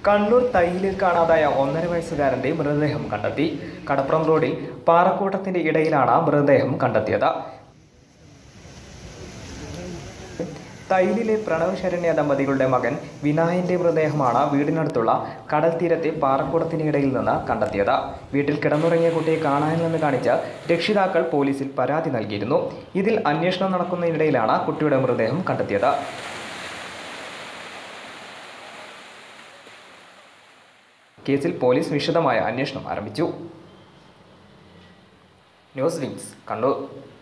കണ്ണൂർ തൈലിൽ കാണാതായ ഒന്നര വയസ്സുകാരന്റെ മൃതദേഹം കണ്ടെത്തി കടപ്പുറം റോഡിൽ പാറക്കൂട്ടത്തിന്റെ ഇടയിലാണ് മൃതദേഹം കണ്ടെത്തിയത് തൈലിലെ പ്രണവ് ശരണ്യ ദമ്പതികളുടെ മകൻ വിനായന്റെ മൃതദേഹമാണ് വീടിനടുത്തുള്ള കടൽ തീരത്തെ പാറക്കൂടത്തിനിടയിൽ നിന്ന് കണ്ടെത്തിയത് വീട്ടിൽ കിടന്നുറങ്ങിയ കുട്ടിയെ കാണാനില്ലെന്ന് കാണിച്ച് രക്ഷിതാക്കൾ പോലീസിൽ പരാതി നൽകിയിരുന്നു ഇതിൽ അന്വേഷണം നടക്കുന്നതിനിടയിലാണ് കുട്ടിയുടെ മൃതദേഹം കണ്ടെത്തിയത് കേസിൽ പോലീസ് വിശദമായ അന്വേഷണം ആരംഭിച്ചു ന്യൂസ് വിങ്സ് കണ്ണൂർ